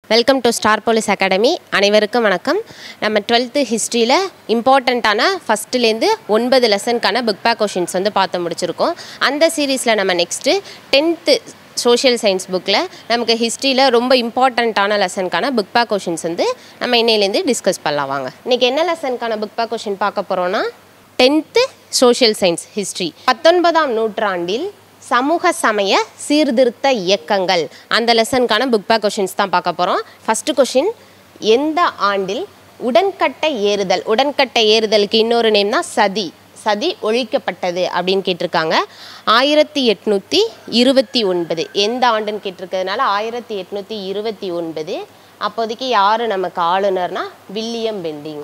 welcome to star police academy அனைவருக்கும் வணக்கம் நம்ம டுவெல்த்து ஹிஸ்ட்ரியில் இம்பார்ட்டண்ட்டான ஃபஸ்ட்டுலேருந்து ஒன்பது லெசனுக்கான புக் பேக் கொஷின்ஸ் வந்து பார்த்து முடிச்சிருக்கோம் அந்த சீரீஸில் நம்ம நெக்ஸ்ட்டு டென்த்து சோஷியல் சயின்ஸ் புக்கில் நமக்கு ஹிஸ்ட்ரியில் ரொம்ப இம்பார்ட்டண்ட்டான லெசனுக்கான புக் பேக் கொஷின்ஸ் வந்து நம்ம இன்னையிலேருந்து டிஸ்கஸ் பண்ணலாம் வாங்க இன்றைக்கி என்ன லெசனுக்கான புக் பேக் கொஷின் பார்க்க போகிறோன்னா டென்த்து சோஷியல் சயின்ஸ் ஹிஸ்ட்ரி பத்தொன்பதாம் நூற்றாண்டில் சமூக சமய சீர்திருத்த இயக்கங்கள் அந்த லெசனுக்கான புக் பேக் கொஷின்ஸ் தான் பார்க்க போகிறோம் ஃபஸ்ட்டு கொஷின் எந்த ஆண்டில் உடன்கட்டை ஏறுதல் உடன்கட்டை ஏறுதலுக்கு இன்னொரு நேம் தான் சதி சதி ஒழிக்கப்பட்டது அப்படின்னு கேட்டிருக்காங்க ஆயிரத்தி எட்நூற்றி இருபத்தி ஒன்பது எந்த ஆண்டுன்னு கேட்டிருக்கிறதுனால ஆயிரத்தி எட்நூற்றி இருபத்தி ஒன்பது அப்போதைக்கு யார் நமக்கு ஆளுநர்னா வில்லியம் பெண்டிங்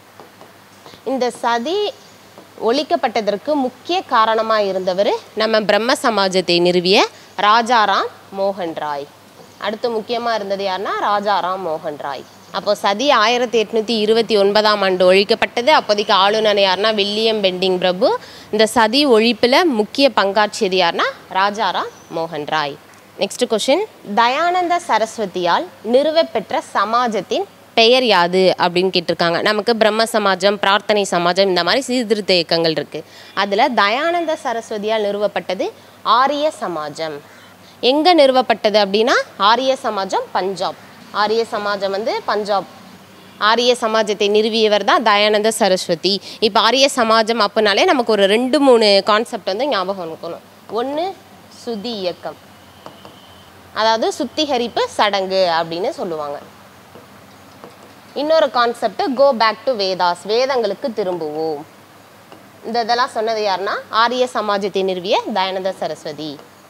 இந்த சதி ஒழிக்கப்பட்டதற்கு முக்கிய காரணமாக இருந்தவர் நம்ம பிரம்ம சமாஜத்தை நிறுவிய ராஜாராம் மோகன் ராய் அடுத்து முக்கியமாக இருந்தது யாருன்னா ராஜாராம் மோகன் ராய் அப்போ சதி ஆயிரத்தி எட்நூற்றி இருபத்தி ஒன்பதாம் ஆண்டு ஒழிக்கப்பட்டது அப்போதைக்கு ஆளுநர் யாருன்னா வில்லியம் பெண்டிங் பிரபு இந்த சதி ஒழிப்பில் முக்கிய பங்காற்றியது யாருன்னா ராஜாராம் மோகன் ராய் நெக்ஸ்ட் கொஷின் தயானந்த சரஸ்வதியால் நிறுவப்பெற்ற சமாஜத்தின் பெயர் யாது அப்படின்னு கேட்டிருக்காங்க நமக்கு பிரம்ம சமாஜம் பிரார்த்தனை சமாஜம் இந்த மாதிரி சீர்திருத்த இயக்கங்கள் இருக்குது அதில் தயானந்த சரஸ்வதியால் நிறுவப்பட்டது ஆரிய சமாஜம் எங்கே நிறுவப்பட்டது அப்படின்னா ஆரிய சமாஜம் பஞ்சாப் ஆரிய சமாஜம் வந்து பஞ்சாப் ஆரிய சமாஜத்தை நிறுவியவர் தான் தயானந்த சரஸ்வதி இப்போ ஆரிய சமாஜம் அப்படின்னாலே நமக்கு ஒரு ரெண்டு மூணு கான்செப்ட் வந்து ஞாபகம் இருக்கணும் ஒன்று சுதி இயக்கம் அதாவது சுத்திகரிப்பு சடங்கு அப்படின்னு சொல்லுவாங்க இன்னொரு concept go back to Vedas வேதங்களுக்கு திரும்புவோம் இந்த இதெல்லாம் சொன்னது யாருன்னா ஆரிய சமாஜத்தை நிறுவிய தயானந்த சரஸ்வதி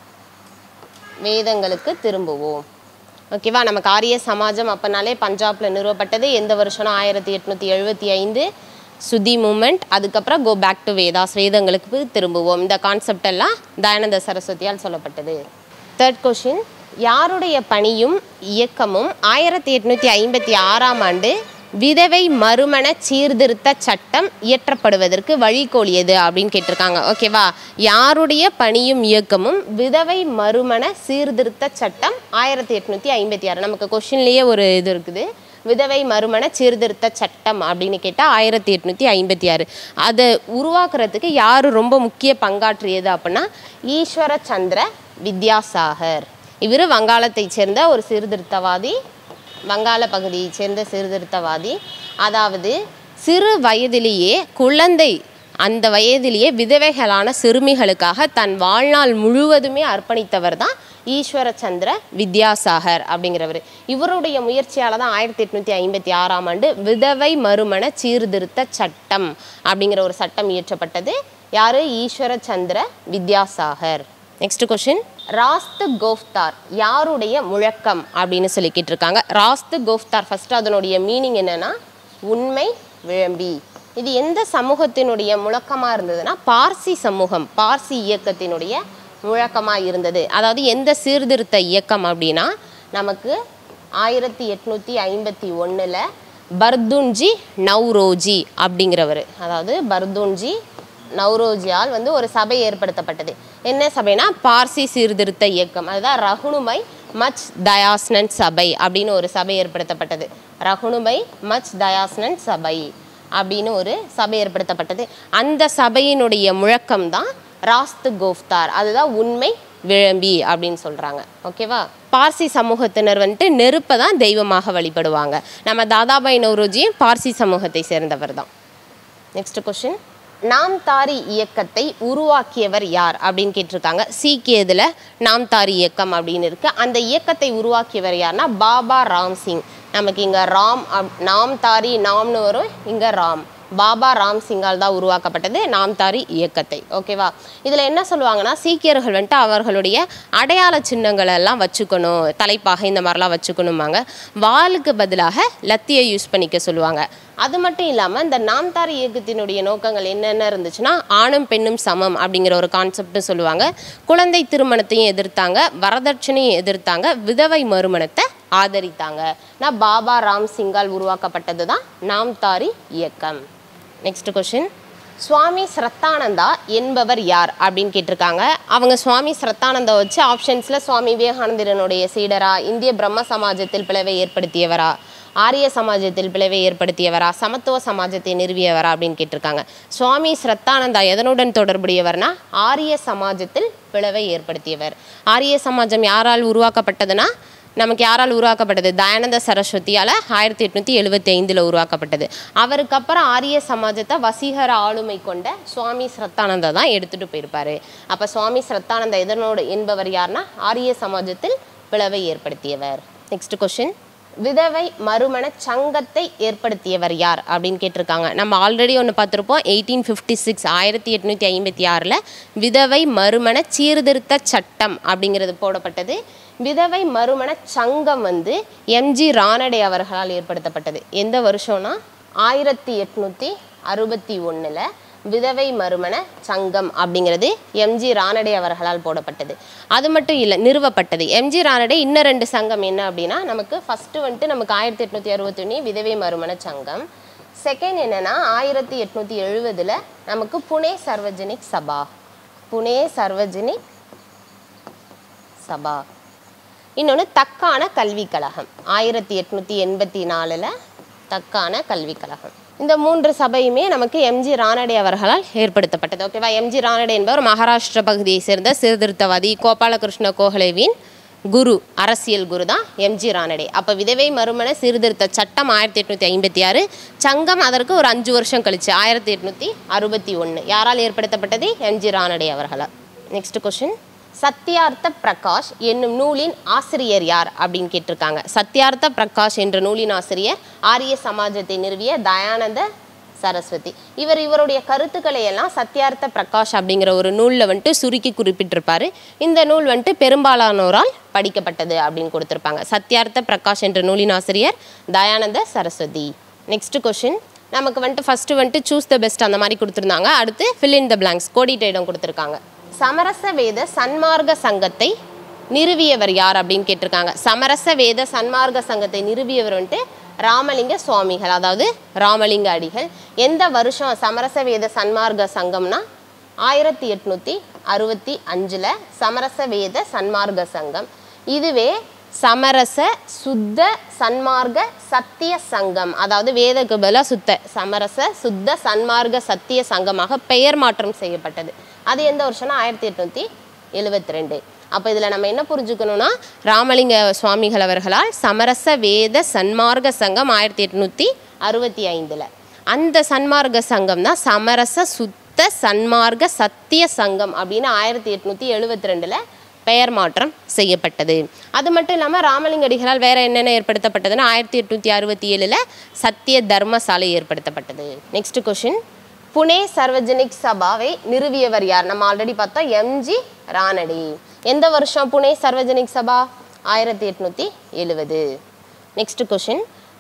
வேதங்களுக்கு திரும்புவோம் ஓகேவா நமக்கு ஆரிய சமாஜம் அப்போனாலே பஞ்சாப்ல நிறுவப்பட்டது எந்த வருஷம்னா ஆயிரத்தி எட்நூற்றி எழுபத்தி ஐந்து சுதி மூமெண்ட் அதுக்கப்புறம் கோ பேக் டு வேதாஸ் வேதங்களுக்கு திரும்புவோம் இந்த கான்செப்ட் எல்லாம் தயானந்த சரஸ்வதியால் சொல்லப்பட்டது தேர்ட் கொஷின் யாருடைய பணியும் இயக்கமும் ஆயிரத்தி எட்நூற்றி ஐம்பத்தி ஆறாம் ஆண்டு விதவை மறுமண சீர்திருத்த சட்டம் இயற்றப்படுவதற்கு வழிகோலியது அப்படின்னு கேட்டிருக்காங்க ஓகேவா யாருடைய பணியும் இயக்கமும் விதவை மறுமண சீர்திருத்த சட்டம் ஆயிரத்தி எட்நூற்றி ஐம்பத்தி ஆறு நமக்கு கொஷின்லேயே ஒரு இது இருக்குது விதவை மறுமண சீர்திருத்த சட்டம் அப்படின்னு கேட்டால் ஆயிரத்தி எட்நூற்றி ஐம்பத்தி ஆறு அதை உருவாக்குறதுக்கு யார் ரொம்ப முக்கிய பங்காற்றியது அப்படின்னா ஈஸ்வர சந்திர வித்யாசாகர் இவர் வங்காளத்தைச் சேர்ந்த ஒரு சீர்திருத்தவாதி வங்காள பகுதியைச் சேர்ந்த சீர்திருத்தவாதி அதாவது சிறு வயதிலேயே குழந்தை அந்த வயதிலேயே விதவைகளான சிறுமிகளுக்காக தன் வாழ்நாள் முழுவதுமே அர்ப்பணித்தவர் தான் ஈஸ்வர சந்திர வித்யாசாகர் அப்படிங்கிறவர் இவருடைய முயற்சியால் தான் ஆயிரத்தி எட்நூற்றி ஐம்பத்தி ஆறாம் ஆண்டு விதவை மறுமண சீர்திருத்த சட்டம் அப்படிங்கிற ஒரு சட்டம் இயற்றப்பட்டது யார் ஈஸ்வர சந்திர வித்யாசாகர் நெக்ஸ்ட் கொஷின் ராஸ்து கோஃப்தார் யாருடைய முழக்கம் அப்படின்னு சொல்லிக்கிட்டு இருக்காங்க ராஸ்து கோஃப்தார் ஃபர்ஸ்ட் அதனுடைய மீனிங் என்னன்னா உண்மை விளம்பி இது எந்த சமூகத்தினுடைய முழக்கமாக இருந்ததுன்னா பார்சி சமூகம் பார்சி இயக்கத்தினுடைய முழக்கமாக இருந்தது அதாவது எந்த சீர்திருத்த இயக்கம் அப்படின்னா நமக்கு ஆயிரத்தி எட்நூற்றி ஐம்பத்தி ஒன்றில் பர்துன்ஜி நவ்ரோஜி அப்படிங்கிறவர் அதாவது பர்துன்ஜி நவ்ரோஜியால் வந்து ஒரு சபை ஏற்படுத்தப்பட்டது என்ன சபைனா பார்சி சீர்திருத்த இயக்கம் அதுதான் ரகுணுமை மச் தயாஸ்னன் சபை அப்படின்னு ஒரு சபை ஏற்படுத்தப்பட்டது ரகுணுமை மச் தயாஸ்னன் சபை அப்படின்னு ஒரு சபை ஏற்படுத்தப்பட்டது அந்த சபையினுடைய முழக்கம் தான் ராஸ்து கோஃப்தார் அதுதான் உண்மை விளம்பி அப்படின்னு சொல்கிறாங்க ஓகேவா பார்சி சமூகத்தினர் வந்துட்டு நெருப்பை தான் தெய்வமாக வழிபடுவாங்க நம்ம தாதாபாய் நவ்ரோஜியும் பார்சி சமூகத்தை சேர்ந்தவர் தான் நெக்ஸ்ட் கொஷின் நாம் தாரி இயக்கத்தை உருவாக்கியவர் யார் அப்படின்னு கேட்டிருக்காங்க சீக்கியதில் நாம் தாரி இயக்கம் அப்படின்னு இருக்கு அந்த இயக்கத்தை உருவாக்கியவர் யார்னா பாபா ராம் சிங் நமக்கு இங்கே ராம் அப்- நாம் தாரி நாம்னு வரும் இங்கே ராம் பாபா ராம் சிங்கால் தான் உருவாக்கப்பட்டது நாம் தாரி இயக்கத்தை ஓகேவா இதில் என்ன சொல்லுவாங்கன்னா சீக்கியர்கள் வந்துட்டு அவர்களுடைய அடையாள சின்னங்களை எல்லாம் வச்சுக்கணும் தலைப்பாக இந்த மாதிரிலாம் வச்சுக்கணுமாங்க வாளுக்கு பதிலாக லத்தியை யூஸ் பண்ணிக்க சொல்லுவாங்க அது மட்டும் இல்லாமல் இந்த நாம்தாரி இயக்கத்தினுடைய நோக்கங்கள் என்னென்ன இருந்துச்சுன்னா ஆணும் பெண்ணும் சமம் அப்படிங்கிற ஒரு கான்செப்ட் சொல்லுவாங்க குழந்தை திருமணத்தையும் எதிர்த்தாங்க வரதட்சணையும் எதிர்த்தாங்க விதவை மறுமணத்தை ஆதரித்தாங்க நான் பாபா ராம் சிங்கால் உருவாக்கப்பட்டது தான் நாம்தாரி இயக்கம் நெக்ஸ்ட் கொஷின் சுவாமி ஸ்ரத்தானந்தா என்பவர் யார் அப்படின்னு கேட்டிருக்காங்க அவங்க சுவாமி ஸ்ரத்தானந்தா வச்சு ஆப்ஷன்ஸில் சுவாமி விவேகானந்தரனுடைய சீடரா இந்திய பிரம்ம சமாஜத்தில் பிளவை ஏற்படுத்தியவரா ஆரிய சமாஜத்தில் பிளவை ஏற்படுத்தியவரா சமத்துவ சமாஜத்தை நிறுவியவரா அப்படின்னு கேட்டிருக்காங்க சுவாமி ஸ்ரத்தானந்தா எதனுடன் தொடர்புடையவர்னா ஆரிய சமாஜத்தில் பிளவை ஏற்படுத்தியவர் ஆரிய சமாஜம் யாரால் உருவாக்கப்பட்டதுன்னா நமக்கு யாரால் உருவாக்கப்பட்டது தயானந்த சரஸ்வதியால் ஆயிரத்தி எட்நூற்றி எழுபத்தி ஐந்தில் உருவாக்கப்பட்டது அவருக்கு அப்புறம் ஆரிய சமாஜத்தை வசீகர ஆளுமை கொண்ட சுவாமி ஸ்ரத்தானந்தா தான் எடுத்துகிட்டு போயிருப்பாரு அப்போ சுவாமி ஸ்ரத்தானந்தா எதனோடு என்பவர் யார்னா ஆரிய சமாஜத்தில் பிளவை ஏற்படுத்தியவர் நெக்ஸ்ட் கொஷின் விதவை மறுமண சங்கத்தை ஏற்படுத்தியவர் யார் அப்படின்னு கேட்டிருக்காங்க நம்ம ஆல்ரெடி ஒன்று பார்த்துருப்போம் எயிட்டீன் ஃபிஃப்டி சிக்ஸ் ஆயிரத்தி எட்நூற்றி ஐம்பத்தி ஆறில் விதவை மறுமண சீர்திருத்த சட்டம் அப்படிங்கிறது போடப்பட்டது விதவை மறுமண சங்கம் வந்து எம்ஜி ரானடே அவர்களால் ஏற்படுத்தப்பட்டது எந்த வருஷம்னா ஆயிரத்தி எட்நூற்றி அறுபத்தி ஒன்றில் விதவை மறுமண சங்கம் அப்படிங்கிறது எம்ஜி ரானடே அவர்களால் போடப்பட்டது அது மட்டும் இல்லை நிறுவப்பட்டது எம்ஜி ரானடே இன்னும் ரெண்டு சங்கம் என்ன அப்படின்னா நமக்கு ஃபஸ்ட்டு வந்துட்டு நமக்கு ஆயிரத்தி எட்நூற்றி அறுபத்தொன்னு விதவை மறுமண சங்கம் செகண்ட் என்னன்னா ஆயிரத்தி எட்நூற்றி எழுபதில் நமக்கு புனே சர்வஜனிக் சபா புனே சர்வஜனிக் சபா இன்னொன்று தக்கான கல்விக் கழகம் ஆயிரத்தி எட்நூற்றி எண்பத்தி நாலில் தக்கான கல்விக் கழகம் இந்த மூன்று சபையுமே நமக்கு எம்ஜி ரானடே அவர்களால் ஏற்படுத்தப்பட்டது ஓகேவா எம்ஜி ரானடே என்பவர் மகாராஷ்டிர பகுதியை சேர்ந்த சீர்திருத்தவாதி கோபாலகிருஷ்ண கோகலேவின் குரு அரசியல் குரு தான் எம்ஜி ரானடே அப்போ விதவை மறுமண சீர்திருத்த சட்டம் ஆயிரத்தி எட்நூற்றி ஐம்பத்தி ஆறு சங்கம் அதற்கு ஒரு அஞ்சு வருஷம் கழிச்சு ஆயிரத்தி எட்நூற்றி அறுபத்தி ஒன்று யாரால் ஏற்படுத்தப்பட்டது எம்ஜி ரானடே அவர்களால் நெக்ஸ்ட் கொஷின் சத்யார்த்த பிரகாஷ் என்னும் நூலின் ஆசிரியர் யார் அப்படின்னு கேட்டிருக்காங்க சத்யார்த்த பிரகாஷ் என்ற நூலின் ஆசிரியர் ஆரிய சமாஜத்தை நிறுவிய தயானந்த சரஸ்வதி இவர் இவருடைய கருத்துக்களை எல்லாம் சத்யார்த்த பிரகாஷ் அப்படிங்கிற ஒரு நூலில் வந்துட்டு சுருக்கி குறிப்பிட்டிருப்பாரு இந்த நூல் வந்துட்டு பெரும்பாலானோரால் படிக்கப்பட்டது அப்படின்னு கொடுத்துருப்பாங்க சத்யார்த்த பிரகாஷ் என்ற நூலின் ஆசிரியர் தயானந்த சரஸ்வதி நெக்ஸ்ட் கொஷின் நமக்கு வந்துட்டு ஃபஸ்ட்டு வந்துட்டு சூஸ் த பெஸ்ட் அந்த மாதிரி கொடுத்துருந்தாங்க அடுத்து ஃபில் இன் த பிளாங்க்ஸ் கோடிட்ட இடம் கொடுத்துருக்காங்க சமரச வேத சன்மார்க்க சங்கத்தை நிறுவியவர் யார் அப்படின்னு கேட்டிருக்காங்க சமரச வேத சன்மார்க்க சங்கத்தை நிறுவியவர் வந்துட்டு ராமலிங்க சுவாமிகள் அதாவது ராமலிங்க அடிகள் எந்த வருஷம் சமரச வேத சன்மார்க்க சங்கம்னா ஆயிரத்தி எட்நூற்றி அறுபத்தி அஞ்சில் சமரச வேத சன்மார்க்க சங்கம் இதுவே சமரச சுத்த சன்மார்க்க சத்திய சங்கம் அதாவது வேதக்கு பதிலாக சுத்த சமரச சுத்த சன்மார்க்க சத்திய சங்கமாக பெயர் மாற்றம் செய்யப்பட்டது அது எந்த வருஷம்னா ஆயிரத்தி எட்நூற்றி எழுபத்தி ரெண்டு அப்போ இதில் நம்ம என்ன புரிஞ்சுக்கணும்னா ராமலிங்க சுவாமிகள் அவர்களால் சமரச வேத சன்மார்க்க சங்கம் ஆயிரத்தி எட்நூற்றி அறுபத்தி ஐந்தில் அந்த சன்மார்க்க சங்கம் தான் சமரச சுத்த சன்மார்க்க சத்திய சங்கம் அப்படின்னு ஆயிரத்தி எட்நூற்றி எழுபத்தி ரெண்டில் பெயர் மாற்றம் செய்யப்பட்டது அது மட்டும் இல்லாமல் ராமலிங்கடிகளால் வேற என்னென்ன ஏற்படுத்தப்பட்டதுன்னா ஆயிரத்தி எட்நூற்றி அறுபத்தி ஏழில் சத்திய தர்மசாலை ஏற்படுத்தப்பட்டது நெக்ஸ்ட் கொஷின் புனே சர்வஜனிக் சபாவை நிறுவியவர் யார் நம்ம ஆல்ரெடி பார்த்தோம் எம்ஜி ரானடி எந்த வருஷம் புனே சர்வஜனிக் சபா ஆயிரத்தி எட்நூற்றி எழுவது நெக்ஸ்ட் கொஷின்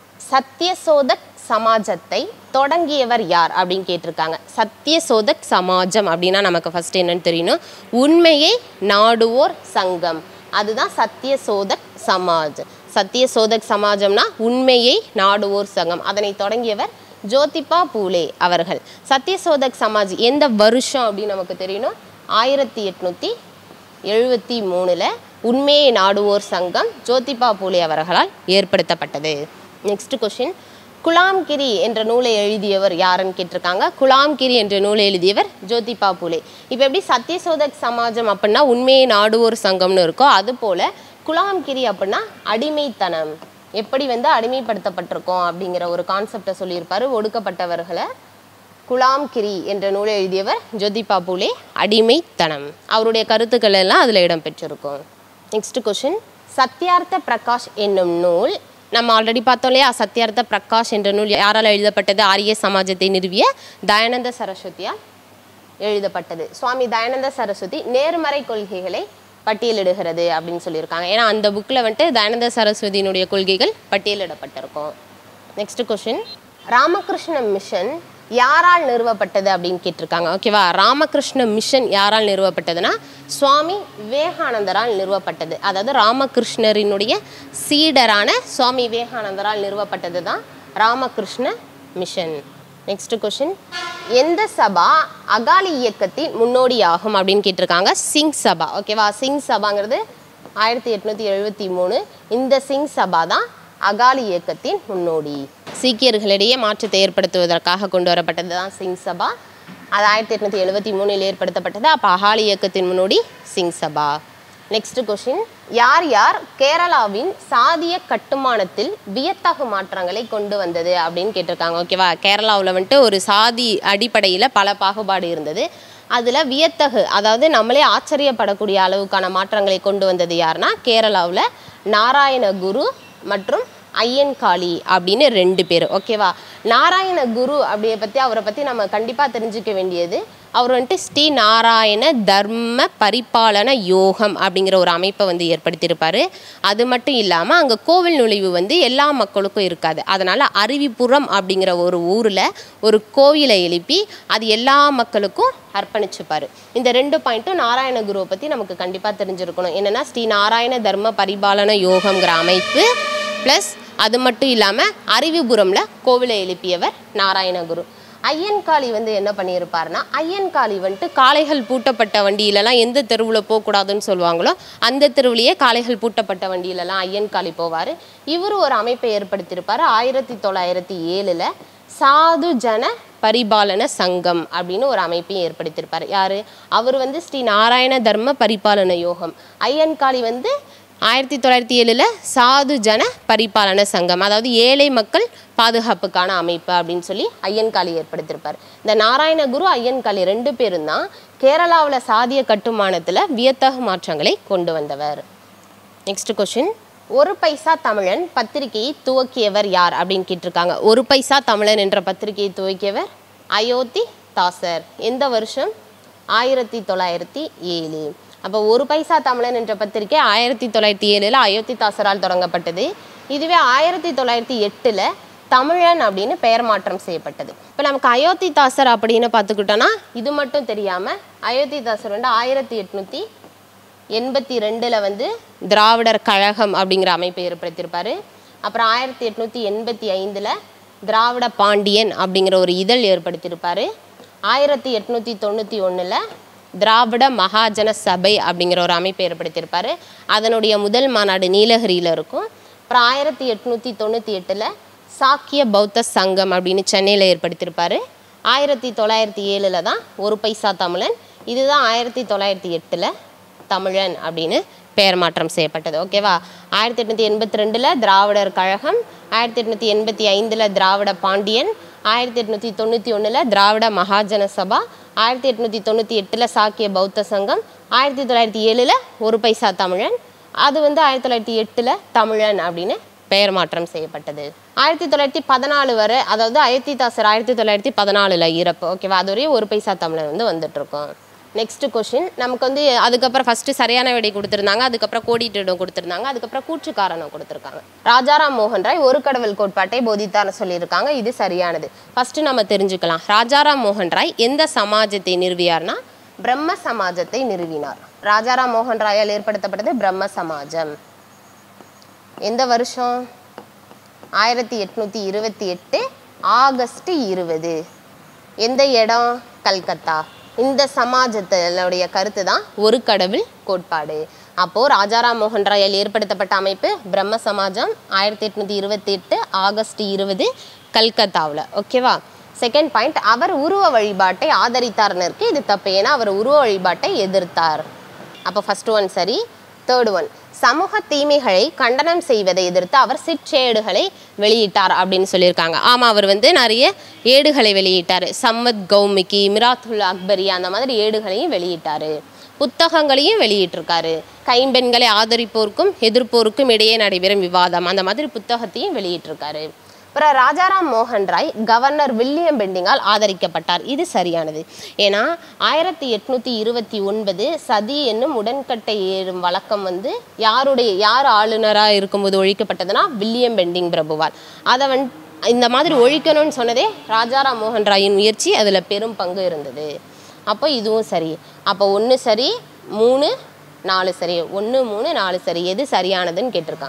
சத்யசோதக் சமாஜத்தை தொடங்கியவர் யார் அப்படின்னு கேட்டிருக்காங்க சத்யசோதக் சமாஜம் அப்படின்னா நமக்கு ஃபர்ஸ்ட் என்னன்னு தெரியணும் உண்மையை நாடுவோர் சங்கம் அதுதான் சத்யசோதக் சமாஜ் சத்யசோதக் சமாஜம்னா உண்மையை நாடுவோர் சங்கம் அதனை தொடங்கியவர் ஜோதிபா பூலே அவர்கள் சத்யசோதக் சமாஜ் எந்த வருஷம் அப்படின்னு நமக்கு தெரியணும் ஆயிரத்தி எட்நூற்றி எழுபத்தி மூணில் உண்மையை நாடுவோர் சங்கம் ஜோதிபா பூலே அவர்களால் ஏற்படுத்தப்பட்டது நெக்ஸ்ட் கொஷின் குலாம்கிரி என்ற நூலை எழுதியவர் யாருன்னு கேட்டிருக்காங்க குலாம்கிரி என்ற நூலை எழுதியவர் ஜோதிபா பூலே இப்போ எப்படி சத்யசோதக் சமாஜம் அப்படின்னா உண்மையை நாடுவோர் சங்கம்னு இருக்கோ அது போல குலாம்கிரி அப்படின்னா அடிமைத்தனம் எப்படி வந்து அடிமைப்படுத்தப்பட்டிருக்கோம் அப்படிங்கிற ஒரு கான்செப்டை சொல்லியிருப்பாரு ஒடுக்கப்பட்டவர்களை குலாம்கிரி என்ற நூலை எழுதியவர் ஜோதிபா பூலே அடிமைத்தனம் அவருடைய கருத்துக்கள் எல்லாம் அதில் இடம்பெற்றிருக்கும் நெக்ஸ்ட் கொஷின் சத்யார்த்த பிரகாஷ் என்னும் நூல் நம்ம ஆல்ரெடி பார்த்தோம் இல்லையா சத்யார்த்த பிரகாஷ் என்ற நூல் யாரால் எழுதப்பட்டது ஆரிய சமாஜத்தை நிறுவிய தயானந்த சரஸ்வதியால் எழுதப்பட்டது சுவாமி தயானந்த சரஸ்வதி நேர்மறை கொள்கைகளை பட்டியலிடுகிறது அப்படின்னு சொல்லியிருக்காங்க ஏன்னா அந்த புக்கில் வந்துட்டு தயானந்த சரஸ்வதியினுடைய கொள்கைகள் பட்டியலிடப்பட்டிருக்கும் நெக்ஸ்ட் கொஷின் ராமகிருஷ்ண மிஷன் யாரால் நிறுவப்பட்டது அப்படின்னு கேட்டிருக்காங்க ஓகேவா ராமகிருஷ்ண மிஷன் யாரால் நிறுவப்பட்டதுன்னா சுவாமி விவேகானந்தரால் நிறுவப்பட்டது அதாவது ராமகிருஷ்ணரினுடைய சீடரான சுவாமி விவேகானந்தரால் நிறுவப்பட்டது தான் ராமகிருஷ்ண மிஷன் நெக்ஸ்ட் கொஷின் எந்த சபா அகாலி இயக்கத்தின் முன்னோடியாகும் அப்படின்னு கேட்டிருக்காங்க சிங் சபா ஓகேவா சிங் சபாங்கிறது ஆயிரத்தி எட்நூத்தி எழுபத்தி மூணு இந்த சிங் சபா தான் அகாலி இயக்கத்தின் முன்னோடி சீக்கியர்களிடையே மாற்றத்தை ஏற்படுத்துவதற்காக கொண்டு வரப்பட்டது தான் சிங் சபா அது ஆயிரத்தி எட்நூத்தி எழுபத்தி மூணில் ஏற்படுத்தப்பட்டது அப்போ அகாலி இயக்கத்தின் முன்னோடி சிங் சபா நெக்ஸ்ட் கொஷின் யார் யார் கேரளாவின் சாதிய கட்டுமானத்தில் வியத்தகு மாற்றங்களை கொண்டு வந்தது அப்படின்னு கேட்டிருக்காங்க ஓகேவா கேரளாவில் வந்துட்டு ஒரு சாதி அடிப்படையில் பல பாகுபாடு இருந்தது அதில் வியத்தகு அதாவது நம்மளே ஆச்சரியப்படக்கூடிய அளவுக்கான மாற்றங்களை கொண்டு வந்தது யாருன்னா கேரளாவில் நாராயணகுரு மற்றும் ஐயன்காளி அப்படின்னு ரெண்டு பேர் ஓகேவா நாராயண குரு அப்படியை பற்றி அவரை பற்றி நம்ம கண்டிப்பாக தெரிஞ்சுக்க வேண்டியது அவர் வந்துட்டு ஸ்ரீ நாராயண தர்ம பரிபாலன யோகம் அப்படிங்கிற ஒரு அமைப்பை வந்து ஏற்படுத்தியிருப்பார் அது மட்டும் இல்லாமல் அங்கே கோவில் நுழைவு வந்து எல்லா மக்களுக்கும் இருக்காது அதனால் அருவிப்புறம் அப்படிங்கிற ஒரு ஊரில் ஒரு கோவிலை எழுப்பி அது எல்லா மக்களுக்கும் அர்ப்பணிச்சுப்பார் இந்த ரெண்டு பாயிண்ட்டும் நாராயண குருவை பற்றி நமக்கு கண்டிப்பாக தெரிஞ்சிருக்கணும் என்னென்னா ஸ்ரீ நாராயண தர்ம பரிபாலன யோகம்ங்கிற அமைப்பு ப்ளஸ் அது மட்டும் இல்லாமல் அருவிபுரமில் கோவிலை எழுப்பியவர் நாராயணகுரு ஐயன்காளி வந்து என்ன பண்ணியிருப்பாருன்னா ஐயன்காளி வந்துட்டு காளைகள் பூட்டப்பட்ட வண்டியிலலாம் எந்த தெருவில் போகக்கூடாதுன்னு சொல்லுவாங்களோ அந்த தெருவுலையே காளைகள் பூட்டப்பட்ட வண்டியிலலாம் ஐயன்காளி போவார் இவர் ஒரு அமைப்பை ஏற்படுத்தியிருப்பார் ஆயிரத்தி தொள்ளாயிரத்தி ஏழில் சாது ஜன பரிபாலன சங்கம் அப்படின்னு ஒரு அமைப்பையும் ஏற்படுத்தியிருப்பார் யார் அவர் வந்து ஸ்ரீ நாராயண தர்ம பரிபாலன யோகம் ஐயன்காளி வந்து ஆயிரத்தி தொள்ளாயிரத்தி ஏழில் சாது ஜன பரிபாலன சங்கம் அதாவது ஏழை மக்கள் பாதுகாப்புக்கான அமைப்பு அப்படின்னு சொல்லி ஐயன்காளி ஏற்படுத்தியிருப்பார் இந்த நாராயணகுரு ஐயன்காளி ரெண்டு பேரும் தான் கேரளாவில் சாதிய கட்டுமானத்தில் வியத்தகு மாற்றங்களை கொண்டு வந்தவர் நெக்ஸ்ட் கொஷின் ஒரு பைசா தமிழன் பத்திரிகையை துவக்கியவர் யார் அப்படின்னு கேட்டிருக்காங்க ஒரு பைசா தமிழன் என்ற பத்திரிகையை துவக்கியவர் அயோத்தி தாசர் எந்த வருஷம் ஆயிரத்தி தொள்ளாயிரத்தி ஏழு அப்போ ஒரு பைசா தமிழன் என்ற பத்திரிகை ஆயிரத்தி தொள்ளாயிரத்தி ஏழில் அயோத்தி தாசரால் தொடங்கப்பட்டது இதுவே ஆயிரத்தி தொள்ளாயிரத்தி எட்டில் தமிழன் அப்படின்னு பெயர் மாற்றம் செய்யப்பட்டது இப்போ நமக்கு அயோத்தி தாசர் அப்படின்னு பார்த்துக்கிட்டோன்னா இது மட்டும் தெரியாமல் அயோத்தி தாசர் வந்து ஆயிரத்தி எட்நூற்றி எண்பத்தி ரெண்டில் வந்து திராவிடர் கழகம் அப்படிங்கிற அமைப்பை ஏற்படுத்தியிருப்பாரு அப்புறம் ஆயிரத்தி எட்நூற்றி எண்பத்தி ஐந்தில் திராவிட பாண்டியன் அப்படிங்கிற ஒரு இதழ் ஏற்படுத்தியிருப்பாரு ஆயிரத்தி எட்நூற்றி தொண்ணூற்றி ஒன்றில் திராவிட மகாஜன சபை அப்படிங்கிற ஒரு அமைப்பை ஏற்படுத்தியிருப்பாரு அதனுடைய முதல் மாநாடு நீலகிரியில் இருக்கும் அப்புறம் ஆயிரத்தி எட்நூற்றி தொண்ணூற்றி எட்டில் சாக்கிய பௌத்த சங்கம் அப்படின்னு சென்னையில் ஏற்படுத்தியிருப்பாரு ஆயிரத்தி தொள்ளாயிரத்தி ஏழில் தான் ஒரு பைசா தமிழன் இதுதான் ஆயிரத்தி தொள்ளாயிரத்தி எட்டில் தமிழன் அப்படின்னு பெயர் மாற்றம் செய்யப்பட்டது ஓகேவா ஆயிரத்தி எட்நூற்றி எண்பத்தி ரெண்டில் திராவிடர் கழகம் ஆயிரத்தி எட்நூற்றி எண்பத்தி ஐந்தில் திராவிட பாண்டியன் ஆயிரத்தி எட்நூற்றி தொண்ணூற்றி ஒன்றில் திராவிட மகாஜன சபா ஆயிரத்தி எட்நூற்றி தொண்ணூற்றி எட்டில் சாக்கிய பௌத்த சங்கம் ஆயிரத்தி தொள்ளாயிரத்தி ஏழில் ஒரு பைசா தமிழன் அது வந்து ஆயிரத்தி தொள்ளாயிரத்தி எட்டில் தமிழன் அப்படின்னு பெயர் மாற்றம் செய்யப்பட்டது ஆயிரத்தி தொள்ளாயிரத்தி பதினாலு வரை அதாவது அயோத்திதாசர் ஆயிரத்தி தொள்ளாயிரத்தி பதினாலில் இறப்பு ஓகேவா அது வரையும் ஒரு பைசா தமிழன் வந்து வந்துட்டு இருக்கோம் நெக்ஸ்ட் கொஷின் நமக்கு வந்து அதுக்கப்புறம் ஃபர்ஸ்ட் சரியான விடை கொடுத்துருந்தாங்க அதுக்கப்புறம் கோடிட்டிடம் கொடுத்துருந்தாங்க அதுக்கப்புறம் கூற்று காரணம் கொடுத்துருக்காங்க ராஜாராம் மோகன் ராய் ஒரு கடவுள் கோட்பாட்டை போதித்தார்னு சொல்லியிருக்காங்க இது சரியானது ஃபர்ஸ்ட் நம்ம தெரிஞ்சுக்கலாம் ராஜாராம் மோகன் ராய் எந்த சமாஜத்தை நிறுவியார்னா பிரம்ம சமாஜத்தை நிறுவினார் ராஜாராம் மோகன் ராயால் ஏற்படுத்தப்பட்டது பிரம்ம சமாஜம் எந்த வருஷம் ஆயிரத்தி எட்நூற்றி இருபத்தி எட்டு ஆகஸ்ட் இருபது எந்த இடம் கல்கத்தா இந்த சமாஜத்தினுடைய கருத்து தான் ஒரு கடவுள் கோட்பாடு அப்போது ராஜாராம் மோகன் ராயால் ஏற்படுத்தப்பட்ட அமைப்பு பிரம்ம சமாஜம் ஆயிரத்தி எட்நூற்றி இருபத்தி எட்டு ஆகஸ்ட் இருபது கல்கத்தாவில் ஓகேவா செகண்ட் பாயிண்ட் அவர் உருவ வழிபாட்டை ஆதரித்தார்னு இருக்கு இது தப்பு ஏன்னா அவர் உருவ வழிபாட்டை எதிர்த்தார் அப்போ ஃபர்ஸ்ட் ஒன் சரி தேர்ட் ஒன் சமூக தீமைகளை கண்டனம் செய்வதை எதிர்த்து அவர் சிற்றேடுகளை வெளியிட்டார் அப்படின்னு சொல்லியிருக்காங்க ஆமாம் அவர் வந்து நிறைய ஏடுகளை வெளியிட்டார் சம்மத் கௌமிகி மிராத்துல் அக்பரி அந்த மாதிரி ஏடுகளையும் வெளியிட்டார் புத்தகங்களையும் வெளியிட்டிருக்காரு கைம்பெண்களை ஆதரிப்போருக்கும் எதிர்ப்போருக்கும் இடையே நடைபெறும் விவாதம் அந்த மாதிரி புத்தகத்தையும் வெளியிட்டிருக்காரு அப்புறம் ராஜாராம் மோகன் ராய் கவர்னர் வில்லியம் பெண்டிங்கால் ஆதரிக்கப்பட்டார் இது சரியானது ஏன்னா ஆயிரத்தி எட்நூத்தி இருபத்தி ஒன்பது சதி என்னும் உடன்கட்டை ஏறும் வழக்கம் வந்து யாருடைய யார் ஆளுநராக இருக்கும்போது ஒழிக்கப்பட்டதுன்னா வில்லியம் பெண்டிங் பிரபுவால் அதை வந்து இந்த மாதிரி ஒழிக்கணும்னு சொன்னதே ராஜாராம் மோகன் ராயின் முயற்சி அதில் பெரும் பங்கு இருந்தது அப்போ இதுவும் சரி அப்போ ஒன்று சரி மூணு நாலு சரி ஒன்று மூணு நாலு சரி எது சரியானதுன்னு கேட்டிருக்காங்க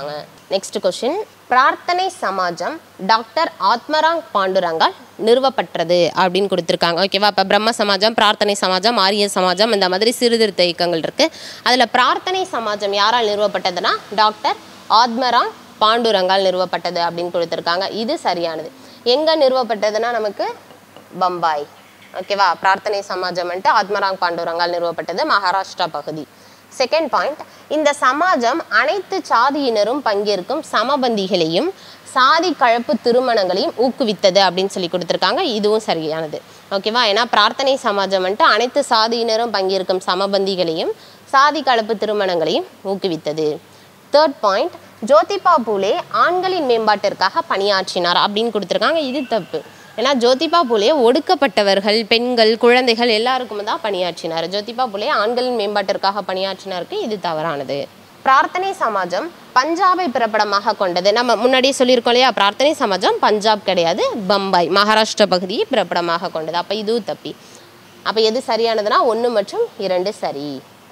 நெக்ஸ்ட் கொஷின் பிரார்த்தனை சமாஜம் டாக்டர் ஆத்மராங் பாண்டுரங்கால் நிறுவப்பட்டது அப்படின்னு கொடுத்துருக்காங்க ஓகேவா இப்போ பிரம்ம சமாஜம் பிரார்த்தனை சமாஜம் ஆரிய சமாஜம் இந்த மாதிரி சீர்திருத்த இயக்கங்கள் இருக்குது அதில் பிரார்த்தனை சமாஜம் யாரால் நிறுவப்பட்டதுன்னா டாக்டர் ஆத்மராங் பாண்டுரங்கால் நிறுவப்பட்டது அப்படின்னு கொடுத்துருக்காங்க இது சரியானது எங்கே நிறுவப்பட்டதுன்னா நமக்கு பம்பாய் ஓகேவா பிரார்த்தனை சமாஜம் வந்துட்டு ஆத்மராங் பாண்டுரங்கால் நிறுவப்பட்டது மகாராஷ்டிரா பகுதி செகண்ட் பாயிண்ட் இந்த சமாஜம் அனைத்து சாதியினரும் பங்கேற்கும் சமபந்திகளையும் சாதி கலப்பு திருமணங்களையும் ஊக்குவித்தது அப்படின்னு சொல்லி கொடுத்துருக்காங்க இதுவும் சரியானது ஓகேவா ஏன்னா பிரார்த்தனை சமாஜம் வந்துட்டு அனைத்து சாதியினரும் பங்கேற்கும் சமபந்திகளையும் சாதி கலப்பு திருமணங்களையும் ஊக்குவித்தது தேர்ட் பாயிண்ட் ஜோதிபா பூலே ஆண்களின் மேம்பாட்டிற்காக பணியாற்றினார் அப்படின்னு கொடுத்துருக்காங்க இது தப்பு ஏன்னா ஜோதிபா பூலே ஒடுக்கப்பட்டவர்கள் பெண்கள் குழந்தைகள் எல்லாருக்கும் தான் பணியாற்றினார் ஜோதிபா பூலே ஆண்களின் மேம்பாட்டிற்காக பணியாற்றினாருக்கு இது தவறானது பிரார்த்தனை சமாஜம் பஞ்சாபை பிறப்பிடமாக கொண்டது நம்ம முன்னாடியே சொல்லியிருக்கோம் இல்லையா பிரார்த்தனை சமாஜம் பஞ்சாப் கிடையாது பம்பாய் மகாராஷ்டிரா பகுதியை பிறப்பிடமாக கொண்டது அப்போ இதுவும் தப்பி அப்போ எது சரியானதுன்னா ஒன்று மற்றும் இரண்டு சரி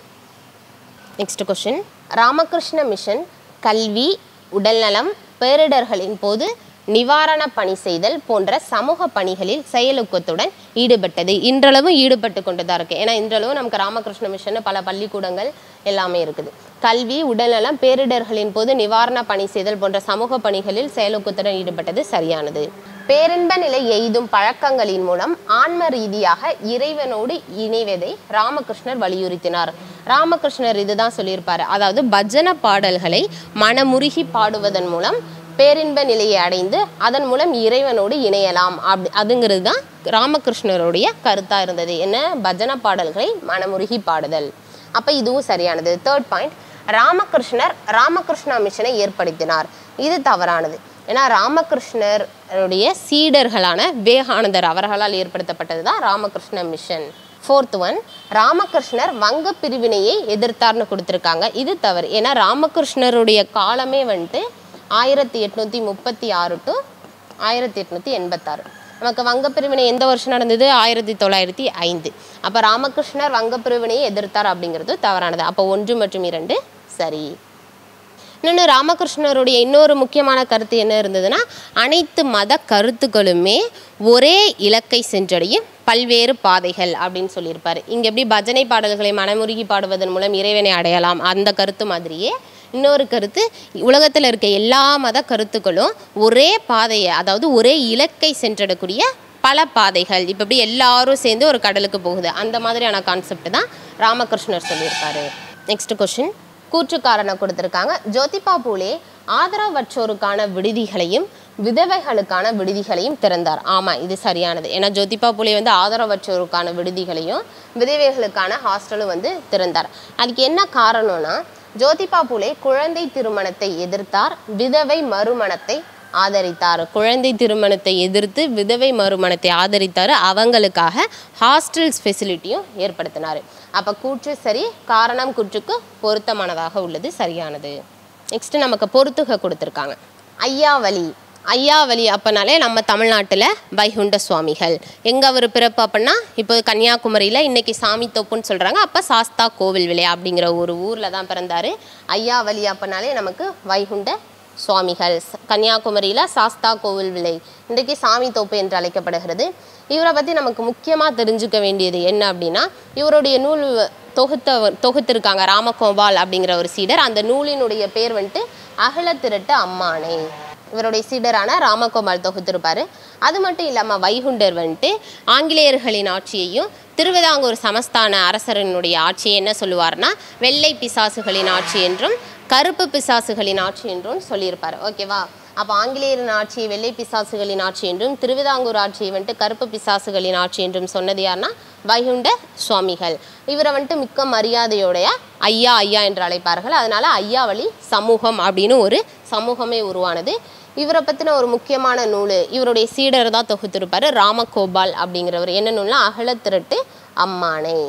நெக்ஸ்ட் கொஷின் ராமகிருஷ்ண மிஷன் கல்வி உடல்நலம் பேரிடர்களின் போது நிவாரண பணி செய்தல் போன்ற சமூக பணிகளில் செயலூக்கத்துடன் ஈடுபட்டது இன்றளவும் ஈடுபட்டு கொண்டு தான் இருக்கு ஏன்னா இன்றளவும் நமக்கு ராமகிருஷ்ண மிஷன் பல பள்ளிக்கூடங்கள் எல்லாமே இருக்குது கல்வி உடல்நலம் பேரிடர்களின் போது நிவாரண பணி செய்தல் போன்ற சமூக பணிகளில் செயலூக்கத்துடன் ஈடுபட்டது சரியானது பேரின்ப நிலை எய்தும் பழக்கங்களின் மூலம் ஆன்ம ரீதியாக இறைவனோடு இணைவதை ராமகிருஷ்ணர் வலியுறுத்தினார் ராமகிருஷ்ணர் இதுதான் சொல்லியிருப்பாரு அதாவது பஜன பாடல்களை மனமுருகி பாடுவதன் மூலம் பேரின்ப நிலையை அடைந்து அதன் மூலம் இறைவனோடு இணையலாம் அப்படி அதுங்கிறது தான் ராமகிருஷ்ணருடைய கருத்தா இருந்தது என்ன பஜன பாடல்களை மனமுருகி பாடுதல் அப்ப இதுவும் சரியானது தேர்ட் பாயிண்ட் ராமகிருஷ்ணர் ராமகிருஷ்ணா மிஷனை ஏற்படுத்தினார் இது தவறானது ஏன்னா ராமகிருஷ்ணருடைய சீடர்களான விவேகானந்தர் அவர்களால் ஏற்படுத்தப்பட்டது தான் ராமகிருஷ்ண மிஷன் ஃபோர்த் ஒன் ராமகிருஷ்ணர் வங்க பிரிவினையை எதிர்த்தார்னு கொடுத்துருக்காங்க இது தவறு ஏன்னா ராமகிருஷ்ணருடைய காலமே வந்துட்டு ஆயிரத்தி எட்நூற்றி முப்பத்தி ஆறு டு ஆயிரத்தி எட்நூற்றி எண்பத்தாறு நமக்கு வங்க பிரிவினை எந்த வருஷம் நடந்தது ஆயிரத்தி தொள்ளாயிரத்தி ஐந்து அப்போ ராமகிருஷ்ணர் வங்க பிரிவினையை எதிர்த்தார் அப்படிங்கிறது தவறானது அப்போ ஒன்று மற்றும் இரண்டு சரி இன்னொன்று ராமகிருஷ்ணருடைய இன்னொரு முக்கியமான கருத்து என்ன இருந்ததுன்னா அனைத்து மத கருத்துக்களுமே ஒரே இலக்கை சென்றடையும் பல்வேறு பாதைகள் அப்படின்னு சொல்லியிருப்பார் இங்கே எப்படி பஜனை பாடல்களை மனமுருகி பாடுவதன் மூலம் இறைவனை அடையலாம் அந்த கருத்து மாதிரியே இன்னொரு கருத்து உலகத்தில் இருக்க எல்லா மத கருத்துக்களும் ஒரே பாதையை அதாவது ஒரே இலக்கை சென்றடக்கூடிய பல பாதைகள் இப்போ இப்படி எல்லாரும் சேர்ந்து ஒரு கடலுக்கு போகுது அந்த மாதிரியான கான்செப்ட் தான் ராமகிருஷ்ணர் சொல்லியிருக்காரு நெக்ஸ்ட் கொஷின் கூற்றுக்காரனை கொடுத்துருக்காங்க ஜோதிபா பூலே ஆதரவற்றோருக்கான விடுதிகளையும் விதவைகளுக்கான விடுதிகளையும் திறந்தார் ஆமாம் இது சரியானது ஏன்னா ஜோதிபா பூலே வந்து ஆதரவற்றோருக்கான விடுதிகளையும் விதவைகளுக்கான ஹாஸ்டலும் வந்து திறந்தார் அதுக்கு என்ன காரணம்னா ஜோதிபா பூலே குழந்தை திருமணத்தை எதிர்த்தார் விதவை மறுமணத்தை ஆதரித்தார் குழந்தை திருமணத்தை எதிர்த்து விதவை மறுமணத்தை ஆதரித்தார் அவங்களுக்காக ஹாஸ்டல்ஸ் ஃபெசிலிட்டியும் ஏற்படுத்தினார் அப்போ கூற்று சரி காரணம் கூற்றுக்கு பொருத்தமானதாக உள்ளது சரியானது நெக்ஸ்ட் நமக்கு பொறுத்துக கொடுத்துருக்காங்க ஐயாவளி ஐயாவளி அப்பனாலே நம்ம தமிழ்நாட்டில் வைகுண்ட சுவாமிகள் எங்கே அவர் பிறப்பு அப்படின்னா இப்போ கன்னியாகுமரியில் இன்னைக்கு சாமி தோப்புன்னு சொல்கிறாங்க அப்போ சாஸ்தா கோவில் விலை அப்படிங்கிற ஒரு ஊரில் தான் பிறந்தார் ஐயாவளி அப்பனாலே நமக்கு வைகுண்ட சுவாமிகள் ச- கன்னியாகுமரியில் சாஸ்தா கோவில் விலை இன்றைக்கு சாமி தோப்பு என்று அழைக்கப்படுகிறது இவரை பற்றி நமக்கு முக்கியமாக தெரிஞ்சுக்க வேண்டியது என்ன அப்படின்னா இவருடைய நூல் தொகுத்த தொகுத்திருக்காங்க ராமகோபால் அப்படிங்கிற ஒரு சீடர் அந்த நூலினுடைய பேர் வந்துட்டு அகல திரட்டு அம்மானை இவருடைய சீடரான ராமகோபால் தொகுத்திருப்பாரு அது மட்டும் இல்லாமல் வைகுண்டர் வந்துட்டு ஆங்கிலேயர்களின் ஆட்சியையும் திருவிதாங்கூர் சமஸ்தான அரசரினுடைய ஆட்சியை என்ன சொல்லுவார்னா வெள்ளை பிசாசுகளின் ஆட்சி என்றும் கருப்பு பிசாசுகளின் ஆட்சி என்றும் சொல்லியிருப்பார் ஓகேவா அப்போ ஆங்கிலேயரின் ஆட்சியை வெள்ளை பிசாசுகளின் ஆட்சி என்றும் திருவிதாங்கூர் ஆட்சியை வந்துட்டு கருப்பு பிசாசுகளின் ஆட்சி என்றும் சொன்னது யாருன்னா வைகுண்ட சுவாமிகள் இவரை வந்துட்டு மிக்க மரியாதையோடைய ஐயா ஐயா என்று அழைப்பார்கள் அதனால ஐயாவளி சமூகம் அப்படின்னு ஒரு சமூகமே உருவானது இவரை பற்றின ஒரு முக்கியமான நூல் இவருடைய சீடர் தான் தொகுத்திருப்பார் ராமகோபால் அப்படிங்கிறவர் என்ன நூல்னா அகலத்திரட்டு அம்மானை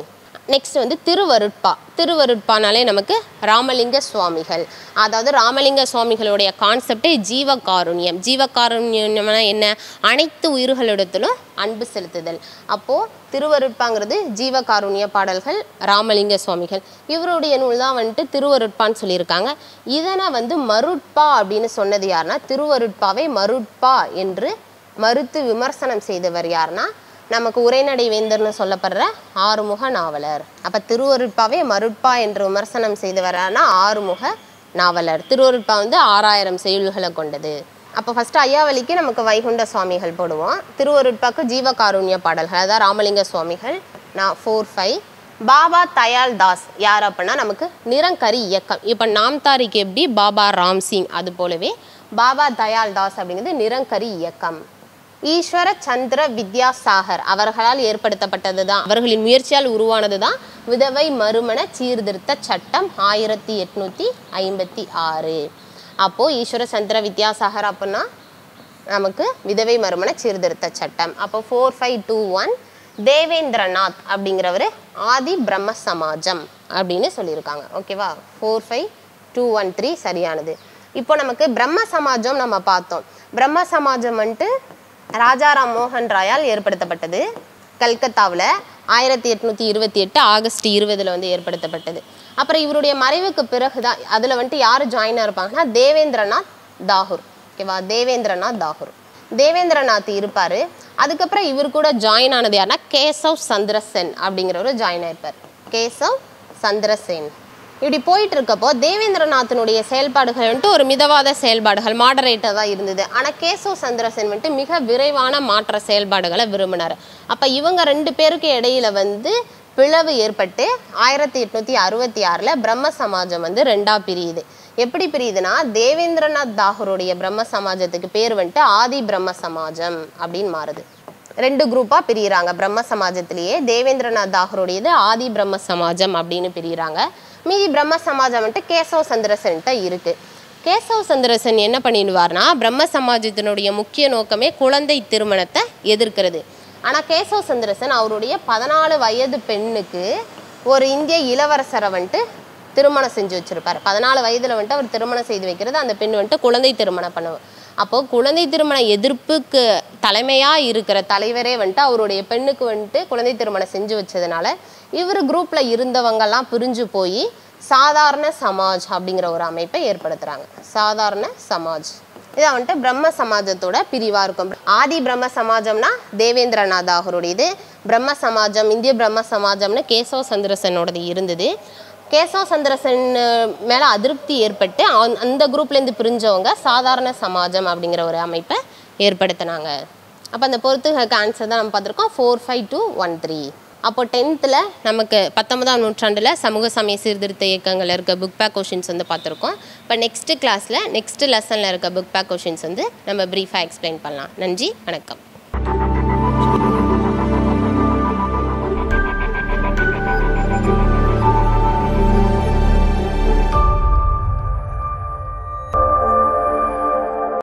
நெக்ஸ்ட் வந்து திருவருட்பா திருவருட்பானாலே நமக்கு ராமலிங்க சுவாமிகள் அதாவது ராமலிங்க சுவாமிகளுடைய கான்செப்டே ஜீவகாருண்யம் ஜீவகாருண்யம்னா என்ன அனைத்து உயிர்களிடத்திலும் அன்பு செலுத்துதல் அப்போது திருவருட்பாங்கிறது ஜீவகாருண்ய பாடல்கள் ராமலிங்க சுவாமிகள் இவருடைய நூல் தான் வந்துட்டு திருவருட்பான்னு சொல்லியிருக்காங்க இதனை வந்து மருட்பா அப்படின்னு சொன்னது யாருன்னா திருவருட்பாவை மருட்பா என்று மறுத்து விமர்சனம் செய்தவர் யாருன்னா நமக்கு உரைநடை வேந்தர்னு சொல்லப்படுற ஆறுமுக நாவலர் அப்ப திருவருட்பாவே மருட்பா என்று விமர்சனம் செய்தவரான ஆறுமுக நாவலர் திருவருட்பா வந்து ஆறாயிரம் செய்யுள்களை கொண்டது அப்போ ஃபர்ஸ்ட் ஐயாவளிக்கு நமக்கு வைகுண்ட சுவாமிகள் போடுவோம் திருவருட்பாக்கு ஜீவகாருண்ய பாடல்கள் அதான் ராமலிங்க சுவாமிகள் நான் ஃபோர் ஃபைவ் பாபா தயாள் தாஸ் யார் அப்படின்னா நமக்கு நிரங்கரி இயக்கம் இப்போ நாம்தாரிக்கு எப்படி பாபா ராம் சிங் அது போலவே பாபா தயாள் தாஸ் அப்படிங்கிறது நிரங்கரி இயக்கம் ஈஸ்வர சந்திர வித்யாசாகர் அவர்களால் ஏற்படுத்தப்பட்டது தான் அவர்களின் முயற்சியால் உருவானது தான் விதவை மறுமண சீர்திருத்த சட்டம் ஆயிரத்தி எட்நூற்றி ஐம்பத்தி ஆறு அப்போது ஈஸ்வர சந்திர வித்யாசாகர் அப்படின்னா நமக்கு விதவை மறுமண சீர்திருத்த சட்டம் அப்போ four five two one Debendranath அப்படிங்கிறவர் ஆதி பிரம்ம சமாஜம் அப்படின்னு சொல்லியிருக்காங்க ஓகேவா four five two one three சரியானது இப்போ நமக்கு பிரம்ம சமாஜம் நம்ம பார்த்தோம் பிரம்ம சமாஜம் வந்துட்டு ராஜாராம் மோகன் ராயால் ஏற்படுத்தப்பட்டது கல்கத்தாவில் ஆயிரத்தி எட்நூற்றி இருபத்தி எட்டு ஆகஸ்ட் இருபதில் வந்து ஏற்படுத்தப்பட்டது அப்புறம் இவருடைய மறைவுக்கு பிறகு தான் அதில் வந்துட்டு யார் ஜாயினாக இருப்பாங்கன்னா தேவேந்திரநாத் தாகூர் ஓகேவா தேவேந்திரநாத் தாகூர் தேவேந்திரநாத் இருப்பார் அதுக்கப்புறம் இவர் கூட ஜாயின் ஆனது யாருன்னா கேசவ் சந்திரசென் அப்படிங்கிறவர் ஜாயின் ஆயிருப்பார் கேசவ் சந்திரசென் இப்படி போயிட்டு இருக்கப்போ தேவேந்திரநாத்தினுடைய செயல்பாடுகள் வந்துட்டு ஒரு மிதவாத செயல்பாடுகள் மாடரேட்டாக தான் இருந்தது ஆனால் கேசவ் சந்திரசென் வந்துட்டு மிக விரைவான மாற்ற செயல்பாடுகளை விரும்பினார் அப்போ இவங்க ரெண்டு பேருக்கு இடையில வந்து பிளவு ஏற்பட்டு ஆயிரத்தி எட்நூற்றி அறுபத்தி ஆறில் பிரம்ம சமாஜம் வந்து ரெண்டாக பிரியுது எப்படி பிரியுதுன்னா தேவேந்திரநாத் தாகூருடைய பிரம்ம சமாஜத்துக்கு பேர் வந்துட்டு ஆதி பிரம்ம சமாஜம் அப்படின்னு மாறுது ரெண்டு குரூப்பாக பிரியிறாங்க பிரம்ம சமாஜத்திலேயே தேவேந்திரநாத் தாகூருடையது ஆதி பிரம்ம சமாஜம் அப்படின்னு பிரியிறாங்க மீதி பிரம்ம சமாஜம் வந்துட்டு கேசவ சந்திரசன்ட்ட இருக்கு கேசவ சந்திரசன் என்ன பண்ணிடுவார்னா பிரம்ம சமாஜத்தினுடைய முக்கிய நோக்கமே குழந்தை திருமணத்தை எதிர்க்கிறது ஆனால் கேசவ சந்திரசன் அவருடைய பதினாலு வயது பெண்ணுக்கு ஒரு இந்திய இளவரசரை வந்துட்டு திருமணம் செஞ்சு வச்சிருப்பாரு பதினாலு வயதுல வந்துட்டு அவர் திருமணம் செய்து வைக்கிறது அந்த பெண் வந்துட்டு குழந்தை திருமணம் பண்ணுவார் அப்போ குழந்தை திருமண எதிர்ப்புக்கு தலைமையா இருக்கிற தலைவரே வந்துட்டு அவருடைய பெண்ணுக்கு வந்துட்டு குழந்தை திருமணம் செஞ்சு வச்சதுனால இவர் குரூப்ல இருந்தவங்கெல்லாம் பிரிஞ்சு போய் சாதாரண சமாஜ் அப்படிங்கிற ஒரு அமைப்பை ஏற்படுத்துறாங்க சாதாரண சமாஜ் இதான் வந்துட்டு பிரம்ம சமாஜத்தோட பிரிவா இருக்கும் ஆதி பிரம்ம சமாஜம்னா தேவேந்திரநாத் தாகூருடையது பிரம்ம சமாஜம் இந்திய பிரம்ம சமாஜம்னு கேசவ சந்திரசனோடது இருந்தது கேசவ சந்திரசன் மேலே அதிருப்தி ஏற்பட்டு அந்த- அந்த குரூப்லேருந்து பிரிஞ்சவங்க சாதாரண சமாஜம் அப்படிங்கிற ஒரு அமைப்பை ஏற்படுத்தினாங்க அப்போ அந்த பொறுத்துகளுக்கு ஆன்சர் தான் நம்ம பார்த்துருக்கோம் four five two one three அப்போ டென்த்தில் நமக்கு பத்தொன்பதாம் நூற்றாண்டில் சமூக சமய சீர்திருத்த இயக்கங்கள் இருக்க புக் பேக் கொஷின்ஸ் வந்து பார்த்துருக்கோம் இப்போ நெக்ஸ்ட்டு கிளாஸில் நெக்ஸ்ட் லெசனில் இருக்க புக் பேக் கொஷின்ஸ் வந்து நம்ம ப்ரீஃபாக எக்ஸ்பிளைன் பண்ணலாம் நன்றி வணக்கம்